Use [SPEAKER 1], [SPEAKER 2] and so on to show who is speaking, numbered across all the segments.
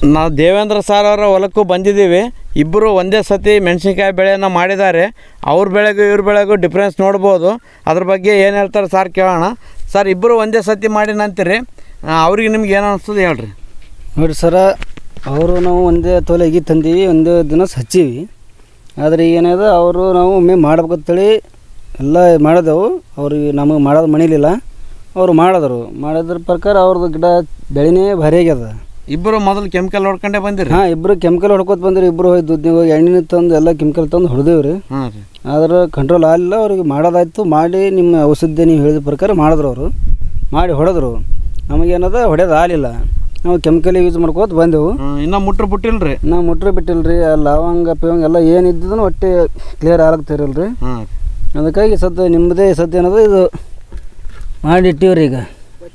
[SPEAKER 1] ನಾವು ದೇವೇಂದ್ರ ಸರ್ ಅವರ ಹೊಲಕ್ಕೂ ಬಂದಿದ್ದೀವಿ ಇಬ್ಬರು ಒಂದೇ ಸತಿ ಮೆಣಸಿನ್ಕಾಯಿ ಬೆಳೆಯನ್ನು ಮಾಡಿದ್ದಾರೆ ಅವ್ರ ಬೆಳೆಗೂ ಇವ್ರ ಬೆಳೆಗೂ ಡಿಫ್ರೆನ್ಸ್ ನೋಡ್ಬೋದು ಅದ್ರ ಬಗ್ಗೆ ಏನು ಹೇಳ್ತಾರೆ ಸರ್ ಕೇಳೋಣ ಸರ್ ಇಬ್ಬರು ಒಂದೇ ಸತಿ ಮಾಡಿ ನಂತೀರಿ ಅವ್ರಿಗೆ ನಿಮ್ಗೆ ಏನು ಅನಿಸ್ತದೆ ಹೇಳ್ರಿ
[SPEAKER 2] ನೋಡಿರಿ ಸರ ಅವರು ನಾವು ಒಂದೇ ತೊಲೆ ಅಗಿ ತಂದೀವಿ ಒಂದೇ ದಿನ ಹಚ್ಚೀವಿ ಆದರೆ ಏನಾದ ಅವರು ನಾವು ಒಮ್ಮೆ ಮಾಡ್ಬೇಕಂತೇಳಿ ಎಲ್ಲ ಮಾಡಿದೆವು ಅವ್ರಿಗೆ ನಮಗೆ ಮಾಡೋದು ಮಣಿಲಿಲ್ಲ ಅವರು ಮಾಡಿದ್ರು ಮಾಡೋದ್ರ ಪ್ರಕಾರ ಅವ್ರದ್ದು ಗಿಡ ಬೆಳೆನೇ ಭಾರಿ ಆಗ್ಯದ
[SPEAKER 1] ಇಬ್ಬರು ಮೊದಲು ಕೆಮಿಕಲ್ ಹೊಡ್ಕೊಂಡೇ ಬಂದಿರಿ
[SPEAKER 2] ಹಾಂ ಇಬ್ಬರು ಕೆಮಿಕಲ್ ಹೊಡ್ಕೊತ ಬಂದ್ರಿ ಇಬ್ಬರು ಹೋಗಿ ದುಡ್ಡಿಗೆ ಹೋಗಿ ಎಣ್ಣೆ ತಂದು ಎಲ್ಲ ಕೆಮಿಕಲ್ ತಂದು ಹೊಡೆದೇವು ರೀ
[SPEAKER 1] ಹಾಂ ರೀ
[SPEAKER 2] ಆದ್ರೆ ಕಂಟ್ರೋಲ್ ಆಗಲಿಲ್ಲ ಅವ್ರಿಗೆ ಮಾಡೋದಾಯ್ತು ಮಾಡಿ ನಿಮ್ಮ ಔಷಧಿ ನೀವು ಹೇಳಿದ ಪ್ರಕಾರ ಮಾಡಿದ್ರು ಅವರು ಮಾಡಿ ಹೊಡೆದ್ರು ನಮಗೇನದ ಹೊಡೆಯೋದು ಆಗಲಿಲ್ಲ ನಾವು ಕೆಮಿಕಲ್ ಯೂಸ್ ಮಾಡ್ಕೋತ ಬಂದೆವು
[SPEAKER 1] ಹ್ಮ್, ಇನ್ನ ಮುಟ್ರು ಬಿಟ್ಟಿಲ್ರಿ
[SPEAKER 2] ನಾವು ಮುಟ್ರೆ ಬಿಟ್ಟಿಲ್ರಿ ಆ ಲವಂಗ ಪಿವಂಗ ಎಲ್ಲ ಏನು ಇದ್ದಿದ್ದು ಒಟ್ಟೆ ಕ್ಲಿಯರ್ ಆಗ್ತಿರಲ್ಲ ರೀ
[SPEAKER 1] ಹಾಂ
[SPEAKER 2] ಅದಕ್ಕಾಗಿ ಸದ್ಯ ನಿಮ್ಮದೇ ಸದ್ಯ ಅನ್ನೋದು ಇದು ಮಾಡಿ ಇಟ್ಟಿವ್ರಿ ಈಗ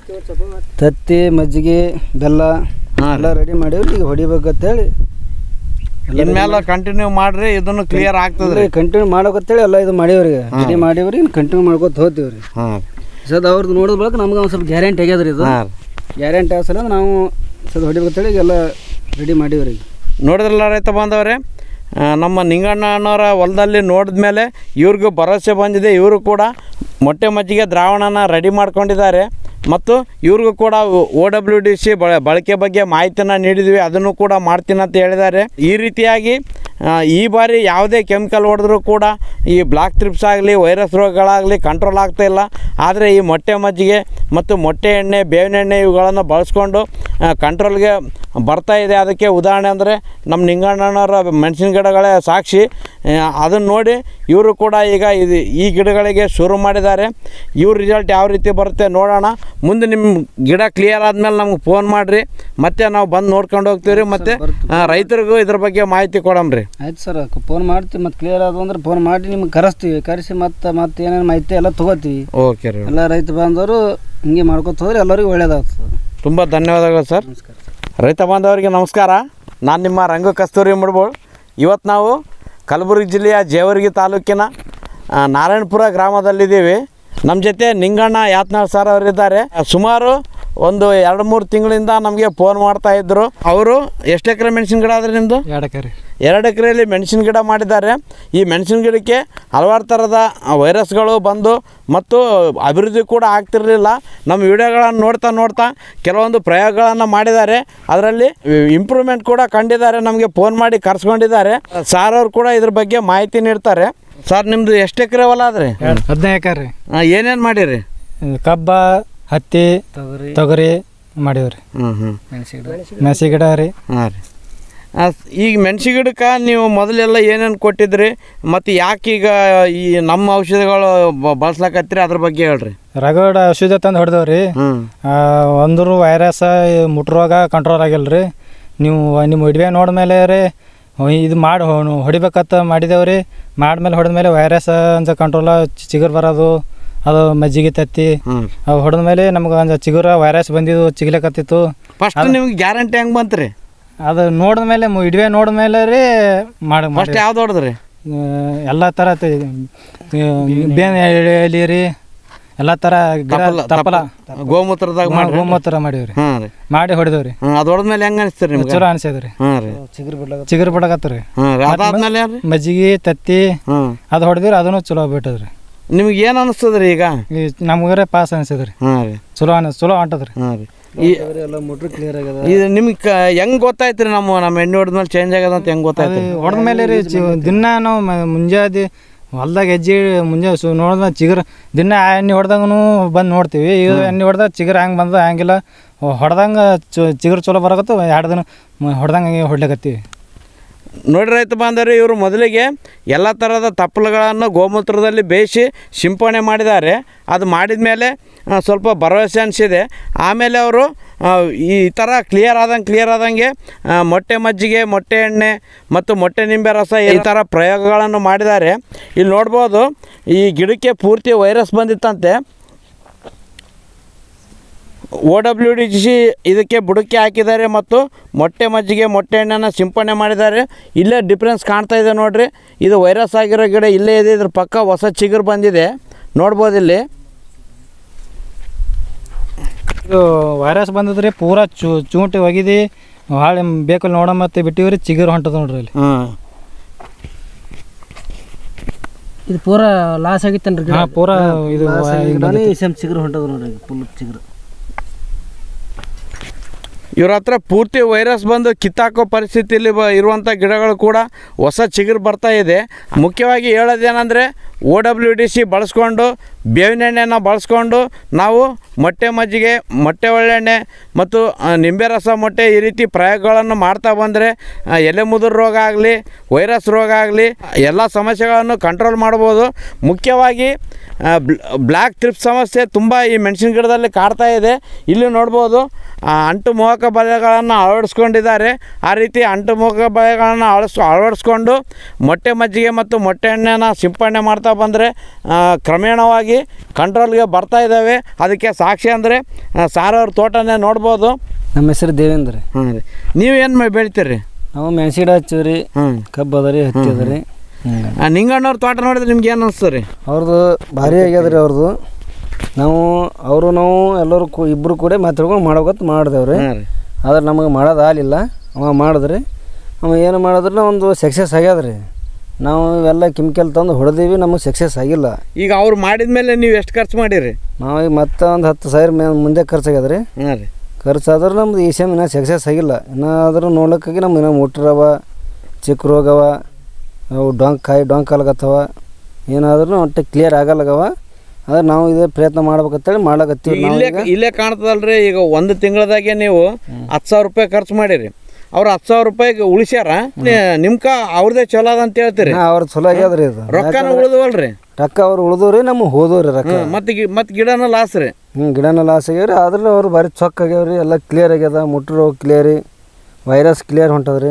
[SPEAKER 2] ತತ್ತಿ ಮಜ್ಜಿಗೆ ಬೆಲ್ಲ
[SPEAKER 1] ಹಾಂ
[SPEAKER 2] ಎಲ್ಲ ರೆಡಿ ಮಾಡೀವ್ರಿ ಈಗ ಹೊಡಿಬೇಕಂತೇಳಿ
[SPEAKER 1] ಇನ್ಮೇಲೆ ಕಂಟಿನ್ಯೂ ಮಾಡ್ರಿ ಇದನ್ನು ಕ್ಲಿಯರ್ ಆಗ್ತದ್ರಿ
[SPEAKER 2] ಕಂಟಿನ್ಯೂ ಮಾಡೋಕಂತೇಳಿ ಎಲ್ಲ ಇದು ಮಾಡೀವ್ರಿ ಈಗ ರೆಡಿ ಮಾಡೀವ್ರಿ ಇನ್ನು ಕಂಟಿನ್ಯೂ ಮಾಡ್ಕೊತ ಹೋಗ್ತೀವಿ ರೀ
[SPEAKER 1] ಹಾಂ
[SPEAKER 2] ಸದ್ ಅವ್ರದ್ದು ನೋಡಿದ ಬಳಿಕ ನಮ್ಗೆ ಒಂದು ಸ್ವಲ್ಪ ಗ್ಯಾರಂಟಿ ಆಗ್ಯದ್ರಿ ಇದು
[SPEAKER 1] ಹಾಂ
[SPEAKER 2] ಗ್ಯಾರಂಟಿ ಆಗ ಸಲ ನಾವು ಸದ್ ಹೊಡಿಬೇಕಂತೇಳಿ ಈಗ ಎಲ್ಲ ರೆಡಿ ಮಾಡೀವ್ರಿ ಈಗ
[SPEAKER 1] ನೋಡಿದ್ರಲ್ಲ ರೈತ ಬಾಂಧವರೇ ಆ, ನಮ್ಮ ನಿಂಗಣ್ಣ ಅಣ್ಣವರ ಹೊಲದಲ್ಲಿ ನೋಡಿದ ಮೇಲೆ ಇವ್ರಿಗೂ ಭರವಸೆ ಬಂದಿದೆ ಇವರು ಕೂಡ ಮೊಟ್ಟೆ ಮಜ್ಜಿಗೆ ದ್ರಾವಣನ ರೆಡಿ ಮಾಡ್ಕೊಂಡಿದ್ದಾರೆ ಮತ್ತು ಇವ್ರಿಗೂ ಕೂಡ ಓ ಡಬ್ಲ್ಯೂ ಡಿ ಸಿ ಬಳಕೆ ಬಗ್ಗೆ ಮಾಹಿತಿನ ನೀಡಿದ್ವಿ ಅದನ್ನು ಕೂಡ ಮಾಡ್ತೀನಿ ಅಂತ ಹೇಳಿದ್ದಾರೆ ಈ ರೀತಿಯಾಗಿ ಆ, ಈ ಬಾರಿ ಯಾವುದೇ ಕೆಮಿಕಲ್ ಹೊಡೆದ್ರೂ ಕೂಡ ಈ ಬ್ಲಾಕ್ ಟ್ರಿಪ್ಸ್ ಆಗಲಿ ವೈರಸ್ ರೋಗಗಳಾಗಲಿ ಕಂಟ್ರೋಲ್ ಆಗ್ತಾ ಇಲ್ಲ ಆದರೆ ಈ ಮೊಟ್ಟೆ ಮಜ್ಜಿಗೆ ಮತ್ತು ಮೊಟ್ಟೆ ಎಣ್ಣೆ ಬೇವಿನ ಎಣ್ಣೆ ಇವುಗಳನ್ನು ಬಳಸ್ಕೊಂಡು ಕಂಟ್ರೋಲ್ಗೆ ಬರ್ತಾ ಇದೆ ಅದಕ್ಕೆ ಉದಾಹರಣೆ ಅಂದರೆ ನಮ್ಮ ನಿಂಗಣ್ಣನವರ ಮೆಣಸಿನ ಗಿಡಗಳೇ ಸಾಕ್ಷಿ ಅದನ್ನು ನೋಡಿ ಇವರು ಕೂಡ ಈಗ ಇದು ಈ ಗಿಡಗಳಿಗೆ ಶುರು ಮಾಡಿದ್ದಾರೆ ಇವ್ರ ರಿಸಲ್ಟ್ ಯಾವ ರೀತಿ ಬರುತ್ತೆ ನೋಡೋಣ ಮುಂದೆ ನಿಮ್ಮ ಗಿಡ ಕ್ಲಿಯರ್ ಆದಮೇಲೆ ನಮ್ಗೆ ಫೋನ್ ಮಾಡಿರಿ ಮತ್ತೆ ನಾವು ಬಂದು ನೋಡ್ಕೊಂಡು ಹೋಗ್ತೀವಿ ರೀ ಮತ್ತು ರೈತರಿಗೂ ಇದ್ರ ಬಗ್ಗೆ ಮಾಹಿತಿ ಕೊಡಮ್ರಿ
[SPEAKER 2] ಆಯ್ತು ಸರ್ ಫೋನ್ ಮಾಡ್ತೀವಿ ಮತ್ತೆ ಕ್ಲಿಯರ್ ಆದವು ಅಂದ್ರೆ ಫೋನ್ ಮಾಡಿ ನಿಮ್ಗೆ ಕರೆಸ್ತೀವಿ ಕರೆಸಿ ಮತ್ತೆ ಮತ್ತೆ ಏನೇನು ಮಾಹಿತಿ ಎಲ್ಲ ತೊಗೋತೀವಿ
[SPEAKER 1] ಓಕೆ ರೀ
[SPEAKER 2] ಎಲ್ಲ ರೈತ ಬಾಂಧವರು ಹಿಂಗೆ ಮಾಡ್ಕೊತ ಹೋದ್ರೆ ಎಲ್ಲರಿಗೂ ಒಳ್ಳೇದಾಗ್ತದೆ
[SPEAKER 1] ತುಂಬ ಧನ್ಯವಾದಗಳು ಸರ್
[SPEAKER 2] ನಮಸ್ಕಾರ
[SPEAKER 1] ರೈತ ಬಾಂಧವರಿಗೆ ನಮಸ್ಕಾರ ನಾನು ನಿಮ್ಮ ರಂಗು ಕಸ್ತೂರಿ ಮುಡ್ಬೋಳ್ ಇವತ್ತು ನಾವು ಕಲಬುರಗಿ ಜಿಲ್ಲೆಯ ಜೇವರ್ಗಿ ತಾಲೂಕಿನ ಆ, ನಾರಾಯಣಪುರ ಗ್ರಾಮದಲ್ಲಿದ್ದೀವಿ ನಮ್ಮ ಜೊತೆ ನಿಂಗಣ್ಣ ಯಾತ್ನಾಳ್ ಸರ್ ಅವರಿದ್ದಾರೆ ಸುಮಾರು ಒಂದು ಎರಡು ಮೂರು ತಿಂಗಳಿಂದ ನಮಗೆ ಫೋನ್ ಮಾಡ್ತಾ ಇದ್ದರು ಅವರು ಎಷ್ಟು ಎಕರೆ ಮೆಣಸಿನ ಗಿಡ ಆದ್ರೆ ನಿಮ್ಮದು
[SPEAKER 2] ಎರಡಕ್ಕೆ ರೀ
[SPEAKER 1] ಎರಡು ಎಕರೆಯಲ್ಲಿ ಮೆಣಸಿನ ಗಿಡ ಮಾಡಿದ್ದಾರೆ ಈ ಮೆಣಸಿನ ಗಿಡಕ್ಕೆ ಹಲವಾರು ಥರದ ವೈರಸ್ಗಳು ಬಂದು ಮತ್ತು ಅಭಿವೃದ್ಧಿ ಕೂಡ ಆಗ್ತಿರಲಿಲ್ಲ ನಮ್ಮ ವಿಡಿಯೋಗಳನ್ನು ನೋಡ್ತಾ ನೋಡ್ತಾ ಕೆಲವೊಂದು ಪ್ರಯೋಗಗಳನ್ನು ಮಾಡಿದ್ದಾರೆ ಅದರಲ್ಲಿ ಇಂಪ್ರೂವ್ಮೆಂಟ್ ಕೂಡ ಕಂಡಿದ್ದಾರೆ ನಮಗೆ ಫೋನ್ ಮಾಡಿ ಕರ್ಸ್ಕೊಂಡಿದ್ದಾರೆ ಸಾರ್ ಅವ್ರು ಕೂಡ ಇದ್ರ ಬಗ್ಗೆ ಮಾಹಿತಿ ನೀಡ್ತಾರೆ ಸರ್ ನಿಮ್ಮದು ಎಷ್ಟು ಎಕರೆ ಹೊಲ ಅದ್ರಿ
[SPEAKER 3] ಹದಿನೈದು ಎಕರೆ ರೀ
[SPEAKER 1] ಏನೇನು ಮಾಡಿರಿ
[SPEAKER 3] ಕಬ್ಬ ಹತ್ತಿ
[SPEAKER 2] ತೊಗರಿ
[SPEAKER 3] ತೊಗರಿ ಮಾಡೀವ್ರಿ
[SPEAKER 1] ಹ್ಞೂ ಹ್ಞೂ
[SPEAKER 2] ಮೆಣಸಿನ
[SPEAKER 3] ಮೆಣಸಿ ಗಿಡ ರೀ
[SPEAKER 1] ಹಾಂ ರೀ ಆ, ಈಗ ಮೆಣಸಿ ಗಿಡಕ್ಕೆ ನೀವು ಮೊದಲೆಲ್ಲ ಏನೇನು ಕೊಟ್ಟಿದ್ರಿ ಮತ್ತು ಯಾಕೆ ಈಗ ಈ ನಮ್ಮ ಔಷಧಿಗಳು ಬಳಸ್ಲಕತ್ತೀರಿ ಅದ್ರ ಬಗ್ಗೆ ಹೇಳ್ರಿ
[SPEAKER 3] ರಗಡ್ ಔಷಧ ತಂದು ಹೊಡೆದೇವ್ರಿ
[SPEAKER 1] ಹ್ಞೂ
[SPEAKER 3] ಒಂದ್ರು ವೈರಸ್ ಮುಟ್ರೋಗ ಕಂಟ್ರೋಲ್ ಆಗಿಲ್ಲ ರೀ ನೀವು ನಿಮ್ಮ ವಿಡಿಯೋ ನೋಡ್ಮೇಲೆ ರೀ ಇದು ಮಾಡಿ ಹೊಡಿಬೇಕಂತ ಮಾಡಿದೇವ್ರಿ ಮಾಡ್ಮೇಲೆ ಹೊಡೆದ್ಮೇಲೆ ವೈರಸ್ ಅಂತ ಕಂಟ್ರೋಲ ಚಿಗುರು ಬರೋದು ಅದು ಮಜ್ಜಿಗೆ ತತ್ತಿ
[SPEAKER 1] ಹ್ಞೂ
[SPEAKER 3] ಅವು ಹೊಡೆದ್ಮೇಲೆ ನಮ್ಗೆ ಒಂದು ಚಿಗುರ ವೈರಸ್ ಬಂದಿದ್ದು ಚಿಗ್ಲಿಕತ್ತಿತ್ತು
[SPEAKER 1] ಫಸ್ಟ್ ನಿಮ್ಗೆ ಗ್ಯಾರಂಟಿ ಹೆಂಗೆ ಬಂತು ರೀ
[SPEAKER 3] ಅದು ನೋಡಿದ್ಮೇಲೆ ವಿಡಿಯೋ ನೋಡಿದ್ಮೇಲೆ ರೀ ಮಾಡಿ
[SPEAKER 1] ಫಸ್ಟ್ ಯಾವ್ದು ಹೊಡೆದ್ರಿ
[SPEAKER 3] ಎಲ್ಲ ಥರ ಬೇನ್ ಎಲಿ ರೀ ಎಲ್ಲ ಥರ ಗಿಡ
[SPEAKER 1] ತಪ್ಪಲ
[SPEAKER 3] ತಪ್ಪಲ
[SPEAKER 1] ಗೋಮೂತ್ರದಾಗ ಮಾಡಿ
[SPEAKER 3] ಗೋಮೂತ್ರ ಮಾಡೀವ್ರಿ
[SPEAKER 1] ಹಾಂ ರೀ
[SPEAKER 3] ಮಾಡಿ ಹೊಡೆದೇವ್ರಿ
[SPEAKER 1] ಹ್ಞೂ ಅದು ಹೊಡೆದ್ಮೇಲೆ ಹೆಂಗೆ ಅನಿಸ್ತೀರಿ ನಿಮ್ಗೆ
[SPEAKER 3] ಚಲೋ ಅನ್ಸದ್ರಿ
[SPEAKER 1] ಹಾಂ ರೀ
[SPEAKER 2] ಚಿಗುರು ಬಿಡ್ಲಾಗ
[SPEAKER 3] ಚಿಗುರು ಬಿಡಕತ್ರಿ
[SPEAKER 1] ಹಾಂ ರೀ ಅದಾದ್ಮೇಲೆ ಏನು ರೀ
[SPEAKER 3] ಮಜ್ಜಿಗೆ ತತ್ತಿ
[SPEAKER 1] ಹ್ಞೂ
[SPEAKER 3] ಅದು ಹೊಡೆದಿರಿ ಅದನ್ನು ಚಲೋ ಬಿಟ್ಟದ್ರಿ
[SPEAKER 1] ನಿಮ್ಗೆ ಏನು ಅನಿಸ್ತದೆ ರೀ ಈಗ
[SPEAKER 3] ಈ ನಮ್ಗರೆ ಪಾಸ್ ಅನ್ಸದ್ರಿ
[SPEAKER 1] ಹಾಂ ರೀ
[SPEAKER 3] ಚಲೋ ಅನ್ ಚಲೋ ಹೊಂಟದ್ರಿ
[SPEAKER 1] ಹಾಂ ರೀ ಈ
[SPEAKER 2] ಎಲ್ಲ ಮೋಟ್ರ್ ಕ್ಲಿಯರ್ ಆಗ್ಯದ
[SPEAKER 1] ಇದು ನಿಮ್ಗೆ ಕ ಹೆಂಗೆ ಗೊತ್ತಾಯ್ತು ರೀ ನಮ್ಮ ನಮ್ಮ ಎಣ್ಣೆ ಹೊಡೆದ್ಮೇಲೆ ಚೇಂಜ್ ಆಗ್ಯದ ಅಂತ ಹೆಂಗೆ ಗೊತ್ತಾಯ್ತು ರೀ
[SPEAKER 3] ಹೊಡೆದ ಮೇಲೆ ರೀ ಚಿ ದಿನ ನಾವು ಮ- ಮುಂಜಾನೆ ಹೊಲ್ದಾಗ ಹೆಜ್ಜೆ ಮುಂಜಾನೆ ಸು ನೋಡಿದ್ಮೇಲೆ ಚಿಗುರು ದಿನ ಆ ಎಣ್ಣೆ ಹೊಡೆದಾಗೂ ಬಂದು ನೋಡ್ತೀವಿ ಇದು ಎಣ್ಣೆ ಹೊಡೆದಾಗ ಚಿಗುರು ಹಂಗೆ ಬಂದ ಹಂಗಿಲ್ಲ ಹೊಡೆದಂಗೆ ಚಿಗುರು ಚಲೋ ಬರಕತ್ತು ಎರಡು ದಿನ ಹೊಡೆದಂಗೆ ಹೊಡ್ಲಿಕತ್ತೀವಿ
[SPEAKER 1] ನೋಡಿ ರೈತ ಬಾಂಧವರು ಇವರು ಮೊದಲಿಗೆ ಎಲ್ಲ ಥರದ ತಪ್ಪಲುಗಳನ್ನು ಗೋಮೂತ್ರದಲ್ಲಿ ಬೇಯಿಸಿ ಸಿಂಪಡಣೆ ಮಾಡಿದ್ದಾರೆ ಅದು ಮಾಡಿದ ಮೇಲೆ ಆ, ಸ್ವಲ್ಪ ಭರವಸೆ ಅನಿಸಿದೆ ಆಮೇಲೆ ಅವರು ಆ, ಈ ಥರ ಕ್ಲಿಯರ್ ಆದಂಗೆ ಕ್ಲಿಯರ್ ಆದಂಗೆ ಆ, ಮೊಟ್ಟೆ ಮಜ್ಜಿಗೆ ಮೊಟ್ಟೆ ಎಣ್ಣೆ ಮತ್ತು ಮೊಟ್ಟೆ ನಿಂಬೆ ರಸ ಈ ಥರ ಪ್ರಯೋಗಗಳನ್ನು ಮಾಡಿದ್ದಾರೆ ಇಲ್ಲಿ ನೋಡ್ಬೋದು ಈ ಗಿಡಕ್ಕೆ ಪೂರ್ತಿ ವೈರಸ್ ಬಂದಿತ್ತಂತೆ ಓ ಡಬ್ಲ್ಯೂ ಡಿ ಸಿ ಇದಕ್ಕೆ ಬುಡಕ್ಕೆ ಹಾಕಿದ್ದಾರೆ ಮತ್ತು ಮೊಟ್ಟೆ ಮಜ್ಜಿಗೆ ಮೊಟ್ಟೆ ಎಣ್ಣೆನ ಸಿಂಪಡಣೆ ಮಾಡಿದ್ದಾರೆ ಇಲ್ಲೇ ಡಿಫ್ರೆನ್ಸ್ ಕಾಣ್ತಾ ಇದೆ ನೋಡ್ರಿ ಇದು ವೈರಸ್ ಆಗಿರೋ ಗಿಡ ಇಲ್ಲೇ ಇದೆ ಇದ್ರ ಪಕ್ಕ ಹೊಸ ಚಿಗುರು ಬಂದಿದೆ ನೋಡ್ಬೋದು ಇಲ್ಲಿ
[SPEAKER 3] ಇದು ವೈರಸ್ ಬಂದದ್ರಿ ಪೂರಾ ಚೂ ಚೂಂಟಿ ಒಗಿದು ಭಾಳ ಬೇಕಲ್ಲಿ ನೋಡ ಮತ್ತೆ ಬಿಟ್ಟಿವ್ರಿ ಚಿಗುರು ಹೊಂಟದ ನೋಡ್ರಿ ಇಲ್ಲಿ
[SPEAKER 1] ಹಾಂ
[SPEAKER 2] ಇದು ಪೂರ ಲಾಸ್ ಆಗಿತ್ತನ್ರಿ
[SPEAKER 3] ಹಾಂ ಪೂರಾ ಇದು
[SPEAKER 2] ಸೇಮ್ ಚಿಗುರು ಹೊಂಟದ ನೋಡ್ರಿ ಫುಲ್ ಚಿಗುರು
[SPEAKER 1] ಇವ್ರ ಹತ್ರ ಪೂರ್ತಿ ವೈರಸ್ ಬಂದು ಕಿತ್ತಾಕೋ ಪರಿಸ್ಥಿತಿಯಲ್ಲಿ ಬ ಇರುವಂಥ ಗಿಡಗಳು ಕೂಡ ಹೊಸ ಚಿಗುರು ಬರ್ತಾ ಇದೆ ಮುಖ್ಯವಾಗಿ ಹೇಳೋದೇನೆಂದರೆ ಓ ಡಬ್ಲ್ಯೂ ಡಿ ಸಿ ಬಳಸ್ಕೊಂಡು ಬೇವಿನ ಎಣ್ಣೆನ ಬಳಸ್ಕೊಂಡು ನಾವು ಮೊಟ್ಟೆ ಮಜ್ಜಿಗೆ ಮೊಟ್ಟೆ ಒಳ್ಳೆಣ್ಣೆ ಮತ್ತು ಆ, ನಿಂಬೆ ರಸ ಮೊಟ್ಟೆ ಈ ರೀತಿ ಪ್ರಯೋಗಗಳನ್ನು ಮಾಡ್ತಾ ಬಂದರೆ ಆ, ಎಲೆ ಮುದುರು ರೋಗ ಆಗಲಿ ವೈರಸ್ ರೋಗ ಆಗಲಿ ಎಲ್ಲ ಸಮಸ್ಯೆಗಳನ್ನು ಕಂಟ್ರೋಲ್ ಮಾಡ್ಬೋದು ಮುಖ್ಯವಾಗಿ ಆ, ಬ್ಲ್- ಬ್ಲ್ಯಾಕ್ ಟ್ರಿಪ್ ಸಮಸ್ಯೆ ತುಂಬ ಈ ಮೆಣಸಿನ ಗಿಡದಲ್ಲಿ ಕಾಡ್ತಾ ಇದೆ ಇಲ್ಲಿ ನೋಡ್ಬೋದು ಆ, ಅಂಟು ಮೋಹಕ ಬಲೆಗಳನ್ನು ಅಳವಡಿಸ್ಕೊಂಡಿದ್ದಾರೆ ಆ ರೀತಿ ಅಂಟು ಮೋಹಕ ಬಲೆಗಳನ್ನು ಅಳಸ್ ಅಳವಡಿಸ್ಕೊಂಡು ಮೊಟ್ಟೆ ಮಜ್ಜಿಗೆ ಮತ್ತು ಮೊಟ್ಟೆ ಎಣ್ಣೆನ ಸಿಂಪಡಣೆ ಮಾಡ್ತಾ ಬಂದರೆ ಕ್ರಮೇಣವಾಗಿ ಕಂಟ್ರೋಲ್ಗೆ ಬರ್ತಾ ಇದ್ದಾವೆ ಅದಕ್ಕೆ ಸಾಕ್ಷಿ ಅಂದರೆ ಸಾರವ್ರ ತೋಟನೇ ನೋಡ್ಬೋದು
[SPEAKER 2] ನಮ್ಮ ಹೆಸರು ದೇವೇಂದ್ರ ರೀ
[SPEAKER 1] ಹಾಂ ರೀ ನೀವು ಏನು ಬೆಳಿತೀರಿ
[SPEAKER 2] ನಾವು ಮೆಣಸಿ ಗಿಡ ಹಚ್ಚಿವಿ ರೀ
[SPEAKER 1] ಹ್ಞೂ
[SPEAKER 2] ಕಬ್ಬು ಅದ ರೀ ಹತ್ತಿ ಅದ ರೀ
[SPEAKER 1] ನಿಂಗಣ್ಣವ್ರ ತೋಟ ನೋಡಿದ್ರೆ ನಿಮ್ಗೆ ಏನು ಅನಿಸ್ತು ರೀ
[SPEAKER 2] ಅವ್ರದ್ದು ಭಾರಿ ಆಗ್ಯದ ರೀ ಅವ್ರದ್ದು ನಾವು ಅವರು ನಾವು ಎಲ್ಲರೂ ಕೂ ಇಬ್ಬರು ಕೂಡ ಮಾತಾಡ್ಕೊಂಡು ಮಾಡ್ಬೇಕಂತ ಮಾಡಿದೆವು ರೀ
[SPEAKER 1] ಹಾಂ ರೀ
[SPEAKER 2] ಆದ್ರೆ ನಮಗೆ ಮಾಡೋದು ಆಗಲಿಲ್ಲ ಅವ ಮಾಡಿದ್ರಿ ಅವ ಏನು ಮಾಡಿದ್ರೆ ಒಂದು ಸಕ್ಸಸ್ ಆಗ್ಯದ ರೀ ನಾವು ಇವೆಲ್ಲ ಕೆಮಿಕಲ್ ತಂದು ಹೊಡೆದೀವಿ ನಮಗೆ ಸಕ್ಸಸ್ ಆಗಿಲ್ಲ
[SPEAKER 1] ಈಗ ಅವ್ರು ಮಾಡಿದ ಮೇಲೆ ನೀವು ಎಷ್ಟು ಖರ್ಚು ಮಾಡಿರಿ
[SPEAKER 2] ನಾವು ಈಗ ಮತ್ತೆ ಒಂದು ಹತ್ತು ಸಾವಿರ ಮೇ ಮುಂದೆ ಖರ್ಚಾಗ್ಯದ ರೀ
[SPEAKER 1] ಹಾಂ ರೀ
[SPEAKER 2] ಖರ್ಚಾದ್ರೆ ನಮ್ದು ಈ ಸೇಮ್ ಇನ್ನೂ ಸಕ್ಸಸ್ ಆಗಿಲ್ಲ ಇನ್ನಾದರೂ ನೋಡ್ಲಿಕ್ಕಾಗಿ ನಮ್ಗೆ ಇನ್ನೂ ಮುಟ್ರವ ಚಿಕ್ಕ ರೋಗವ ಅವು ಡೊಂಕ್ ಕಾಯಿ ಡೊಂಕ್ ಆಲಕತ್ತವ ಏನಾದ್ರೂ ಒಟ್ಟು ಕ್ಲಿಯರ್ ಆಗಲ್ಲಗವ ಆದ್ರೆ ನಾವು ಇದೇ ಪ್ರಯತ್ನ ಮಾಡ್ಬೇಕಂತೇಳಿ ಮಾಡ್ಲಕತ್ತೀವಿ
[SPEAKER 1] ಈಗ
[SPEAKER 2] ನಾವು
[SPEAKER 1] ಇಲ್ಲೇ
[SPEAKER 2] ಈಗ
[SPEAKER 1] ಇಲ್ಲೇ ಕಾಣ್ತದಲ್ರಿ ಈಗ ಒಂದು ತಿಂಗಳದಾಗೆ ನೀವು ಹತ್ತು ಸಾವಿರ ರೂಪಾಯಿ ಖರ್ಚು ಮಾಡಿರಿ ಅವ್ರು ಹತ್ತು ಸಾವಿರ ರೂಪಾಯಿಗೆ ಉಳಿಸ್ಯಾರ ನಿಮ್ಕ ಅವ್ರದೇ ಚಲೋ ಅದ ಅಂತ ಹೇಳ್ತೀರಿ
[SPEAKER 2] ಹಾಂ ಅವ್ರದ್ದು ಚಲೋ ಆಗ್ಯದ ರೀ ಇದು
[SPEAKER 1] ರೊಕ್ಕನ ಉಳಿದವಲ್ರಿ
[SPEAKER 2] ರೊಕ್ಕ ಅವ್ರು ಉಳ್ದವ್ರಿ ನಮಗೆ ಹೋದವ್ರಿ ರೊಕ್ಕ
[SPEAKER 1] ಮತ್ತೆ ಗಿ- ಮತ್ತೆ ಗಿಡನ ಲಾಸ್ ರೀ
[SPEAKER 2] ಹ್ಞೂ ಗಿಡನ ಲಾಸ್ ಆಗ್ಯಾವ್ರಿ ಆದ್ರೂ ಅವ್ರು ಭಾರಿ ಚೊಕ್ಕ ಆಗ್ಯಾವ್ರಿ ಎಲ್ಲ ಕ್ಲಿಯರ್ ಆಗ್ಯದ ಮುಟ್ರ ರೋಗ ಕ್ಲಿಯರ್ ರೀ ವೈರಸ್ ಕ್ಲಿಯರ್ ಹೊಂಟದ್ರಿ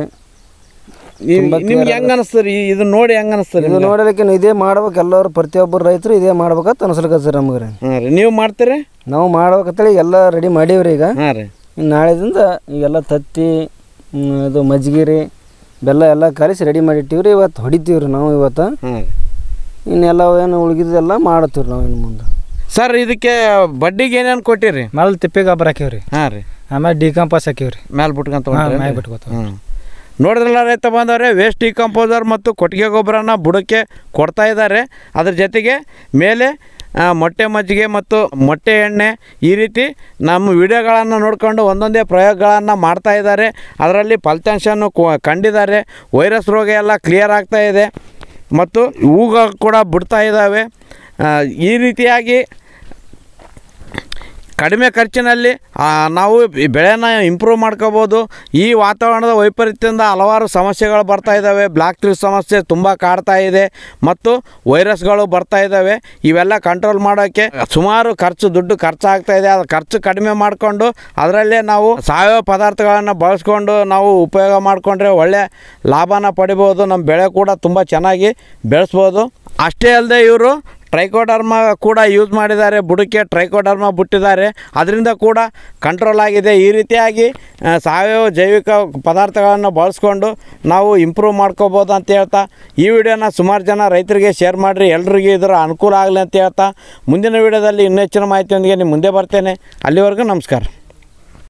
[SPEAKER 1] ನಿಮ್ಗೆ ಹೆಂಗ ಅನಿಸ್ತರಿ ಇದನ್ನ ನೋಡಿ ಹೆಂಗ ಅನಿಸ್ತರಿ
[SPEAKER 2] ಇದು ನೋಡಲಿಕ್ಕೆ ಇದೇ ಮಾಡ್ಬೇಕು ಎಲ್ಲರೂ ಪ್ರತಿಯೊಬ್ಬರು ರೈತರು ಇದೇ ಮಾಡ್ಬೇಕಂತ ಅನ್ಸ್ಲಿಕತ್ತೀರಿ ನಮ್ಗೆ ರೀ
[SPEAKER 1] ಹಾಂ ರೀ ನೀವು ಮಾಡ್ತೀರಿ
[SPEAKER 2] ನಾವು ಮಾಡ್ಬೇಕಂತೇಳಿ ಎಲ್ಲ ರೆಡಿ ಮಾಡೀವ್ರಿ ಈಗ
[SPEAKER 1] ಹಾಂ ರೀ
[SPEAKER 2] ಇನ್ನು ನಾಳೆದಿಂದ ಈಗೆಲ್ಲ ತತ್ತಿ ಹ್ಮ್, ಇದು ಮಜ್ಜಿಗೆ ರೀ ಬೆಲ್ಲ ಎಲ್ಲ ಕಲಿಸಿ ರೆಡಿ ಮಾಡಿಟ್ಟಿವಿ ರೀ ಇವತ್ತು ಹೊಡಿತೀವಿ ರೀ ನಾವು ಇವತ್ತು
[SPEAKER 1] ಹಾಂ ರೀ
[SPEAKER 2] ಇನ್ನೆಲ್ಲ ಏನು ಉಳ್ಗಿದ್ದೆಲ್ಲ ಮಾಡ್ತೀವಿ ರೀ ನಾವು ಇನ್ನು ಮುಂದೆ
[SPEAKER 1] ಸರ್ ಇದಕ್ಕೆ ಬಡ್ಡಿಗೆ ಏನೇನು ಕೊಟ್ಟಿರಿ
[SPEAKER 3] ಮೊದಲು ತಿಪ್ಪೆ ಗೊಬ್ಬರ ಹಾಕಿವ್ರಿ
[SPEAKER 1] ಹಾಂ ರೀ
[SPEAKER 3] ಆಮೇಲೆ ಡಿಕಂಪಾಸ್ ಹಾಕಿವ್ರಿ
[SPEAKER 1] ಮ್ಯಾಲ್ ಬಿಟ್ಕೊಂತ
[SPEAKER 3] ಹಾಂ
[SPEAKER 1] ಹೊಂಟ್ರಿ
[SPEAKER 3] ಮ್ಯಾಗ
[SPEAKER 1] ಏನ್ರಿ?
[SPEAKER 3] ಬಿಟ್ಕೋತ
[SPEAKER 1] ಹ್ಮ್. ನೋಡಿದ್ರಲ್ಲ ರೈತ ಬಂದವರೇ ವೇಸ್ಟ್ ಡಿಕಂಪೋಸರ್ ಮತ್ತು ಕೊಟ್ಟಿಗೆ ಗೊಬ್ಬರನ ಬುಡಕ್ಕೆ ಕೊಡ್ತಾ ಇದ್ದಾರೆ ಅದ್ರ ಜೊತೆಗೆ ಮೇಲೆ ಆ, ಮೊಟ್ಟೆ ಮಜ್ಜಿಗೆ ಮತ್ತು ಮೊಟ್ಟೆ ಎಣ್ಣೆ ಈ ರೀತಿ ನಮ್ಮ ವಿಡಿಯೋಗಳನ್ನು ನೋಡಿಕೊಂಡು ಒಂದೊಂದೇ ಪ್ರಯೋಗಗಳನ್ನು ಮಾಡ್ತಾ ಇದ್ದಾರೆ ಅದರಲ್ಲಿ ಫಲಿತಾಂಶವನ್ನು ಕೊ- ಕಂಡಿದ್ದಾರೆ ವೈರಸ್ ರೋಗ ಎಲ್ಲ ಕ್ಲಿಯರ್ ಆಗ್ತಾ ಇದೆ ಮತ್ತು ಹೂಗಳು ಕೂಡ ಬಿಡ್ತಾ ಇದ್ದಾವೆ ಆ, ಈ ರೀತಿಯಾಗಿ ಕಡಿಮೆ ಖರ್ಚಿನಲ್ಲಿ ಆ, ನಾವು ಈ ಬೆಳೆನ ಇಂಪ್ರೂವ್ ಮಾಡ್ಕೋಬೋದು ಈ ವಾತಾವರಣದ ವೈಪರೀತ್ಯದಿಂದ ಹಲವಾರು ಸಮಸ್ಯೆಗಳು ಬರ್ತಾ ಇದ್ದಾವೆ ಬ್ಲ್ಯಾಕ್ ಟ್ರೀ ಸಮಸ್ಯೆ ತುಂಬ ಕಾಡ್ತಾ ಇದೆ ಮತ್ತು ವೈರಸ್ಗಳು ಬರ್ತಾ ಇದ್ದಾವೆ ಇವೆಲ್ಲ ಕಂಟ್ರೋಲ್ ಮಾಡೋಕ್ಕೆ ಸುಮಾರು ಖರ್ಚು ದುಡ್ಡು ಖರ್ಚಾಗ್ತಾ ಇದೆ ಅದು ಖರ್ಚು ಕಡಿಮೆ ಮಾಡಿಕೊಂಡು ಅದರಲ್ಲೇ ನಾವು ಸಾವಯವ ಪದಾರ್ಥಗಳನ್ನು ಬಳಸ್ಕೊಂಡು ನಾವು ಉಪಯೋಗ ಮಾಡಿಕೊಂಡ್ರೆ ಒಳ್ಳೆ ಲಾಭನ ಪಡಿಬೋದು ನಮ್ಮ ಬೆಳೆ ಕೂಡ ತುಂಬ ಚೆನ್ನಾಗಿ ಬೆಳೆಸ್ಬೋದು ಅಷ್ಟೇ ಅಲ್ಲದೆ ಇವರು ಟ್ರೈಕೋಡರ್ಮ ಕೂಡ ಯೂಸ್ ಮಾಡಿದ್ದಾರೆ ಬುಡಕ್ಕೆ ಟ್ರೈಕೋಡರ್ಮ ಬಿಟ್ಟಿದ್ದಾರೆ ಅದರಿಂದ ಕೂಡ ಕಂಟ್ರೋಲ್ ಆಗಿದೆ ಈ ರೀತಿಯಾಗಿ ಆ, ಸಾವಯವ ಜೈವಿಕ ಪದಾರ್ಥಗಳನ್ನು ಬಳಸ್ಕೊಂಡು ನಾವು ಇಂಪ್ರೂವ್ ಮಾಡ್ಕೋಬೋದು ಅಂತ ಹೇಳ್ತಾ ಈ ವಿಡಿಯೋನ ಸುಮಾರು ಜನ ರೈತರಿಗೆ ಶೇರ್ ಮಾಡಿರಿ ಎಲ್ರಿಗೂ ಇದರ ಅನುಕೂಲ ಆಗಲಿ ಅಂತ ಹೇಳ್ತಾ ಮುಂದಿನ ವಿಡಿಯೋದಲ್ಲಿ ಇನ್ನೂ ಹೆಚ್ಚಿನ ಮಾಹಿತಿಯೊಂದಿಗೆ ನಿಮ್ಮ ಮುಂದೆ ಬರ್ತೇನೆ ಅಲ್ಲಿವರೆಗೂ ನಮಸ್ಕಾರ